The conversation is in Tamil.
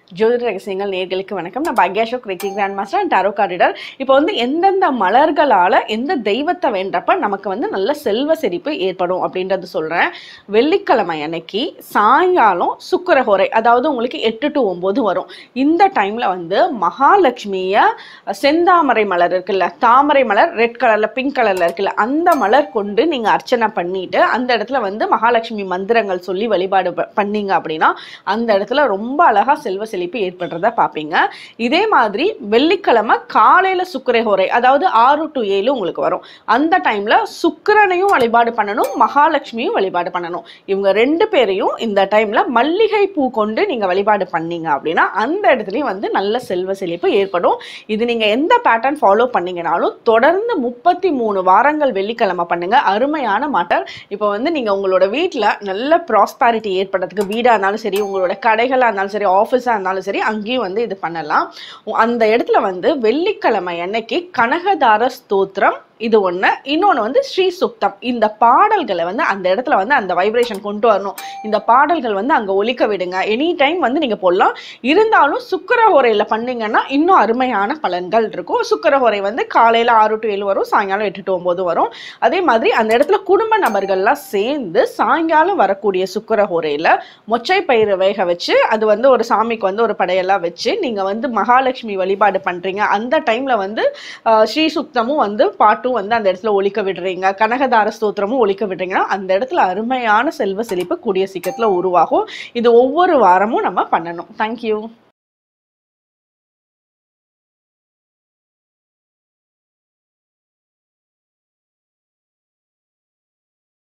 ஜோதிட ரகசியங்கள் நேர்களுக்கு வணக்கம் நான் Bhagyashok Reiki grand master and tarot card reader இப்போ வந்து எந்தெந்த மலர்களால் எந்த தெய்வத்தை வேண்டப்ப நமக்கு வந்து நல்ல செல்வ செழிப்பு ஏற்படும் அப்படின்றது சொல்கிறேன் வெள்ளிக்கிழமை அன்னைக்கு சாயங்காலம் சுக்கரஹோரை அதாவது உங்களுக்கு எட்டு டு ஒம்பது வரும் இந்த டைமில் வந்து மகாலட்சுமியை செந்தாமரை மலர் இருக்குல்ல தாமரை மலர் ரெட் கலரில் பிங்க் கலரில் இருக்குல்ல அந்த மலர் கொண்டு நீங்கள் அர்ச்சனை பண்ணிட்டு அந்த இடத்துல வந்து மகாலட்சுமி மந்திரங்கள் சொல்லி வழிபாடு ப- பண்ணீங்க அப்படின்னா அந்த இடத்துல ரொம்ப அழகாக செல்வ செழிப்பு ஏற்படுறத பார்ப்பீங்க இதே மாதிரி வெள்ளிக்கிழமை காலையில் சுக்கிரஹோரை அதாவது ஆறு டு ஏழு உங்களுக்கு வரும் அந்த டைமில் சுக்கிரனையும் வழிபாடு பண்ணணும் மகாலட்சுமியும் வழிபாடு பண்ணணும் இவங்க ரெண்டு பேரையும் இந்த டைமில் மல்லிகை பூ கொண்டு நீங்கள் வழிபாடு பண்ணீங்க அப்படின்னா அந்த இடத்துலையும் வந்து நல்ல செல்வ செழிப்பு ஏற்படும் இது நீங்கள் எந்த பேட்டர்ன் ஃபாலோ பண்ணீங்கனாலும் தொடர்ந்து முப்பத்தி மூணு வாரங்கள் வெள்ளிக்கிழமை பண்ணுங்க அருமையான மாட்டர் இப்போ வந்து நீங்கள் உங்களோட வீட்டில் நல்ல ப்ராஸ்பாரிட்டி ஏற்படுறதுக்கு வீடாக இருந்தாலும் சரி உங்களோட கடைகளாக இருந்தாலும் சரி ஆஃபீஸாக இருந்தாலும் சரி அங்கேயும் வந்து இது பண்ணலாம் உ- அந்த இடத்துல வந்து வெள்ளிக்கிழமை அன்னைக்கு கனகதார ஸ்தோத்திரம் இது ஒன்று இன்னொன்று வந்து ஸ்ரீ சுக்தம் இந்த பாடல்களை வந்து அந்த இடத்துல வந்து அந்த வைப்ரேஷன் கொண்டு வரணும் இந்த பாடல்கள் வந்து அங்கே ஒலிக்க விடுங்க எனி டைம் வந்து நீங்கள் போடலாம் இருந்தாலும் சுக்கரஹோரையில் பண்ணீங்கன்னா இன்னும் அருமையான பலன்கள் இருக்கும் சுக்கரஹோரை வந்து காலையில் ஆறு டு ஏழு வரும் சாயங்காலம் எட்டு டு ஒம்பது வரும் அதே மாதிரி அந்த இடத்துல குடும்ப நபர்கள்லாம் சேர்ந்து சாயங்காலம் வரக்கூடிய சுக்கரஹோரையில் மொச்சை பயிரை வேக வச்சு அது வந்து ஒரு சாமிக்கு வந்து ஒரு படையெல்லாம் வச்சு நீங்கள் வந்து மகாலட்சுமி வழிபாடு பண்ணுறீங்க அந்த டைமில் வந்து ஆஹ், ஸ்ரீ சுக்தமும் வந்து பாட்டும் வந்து அந்த இடத்துல ஒலிக்க விடுறீங்க கனகதார ஸ்தோத்திரமும் ஒலிக்க விடுறீங்கன்னா அந்த இடத்துல அருமையான செல்வ செழிப்பு கூடிய சீக்கிரத்தில் உருவாகும் இது ஒவ்வொரு வாரமும் நம்ம பண்ணணும் தேங்க்யூ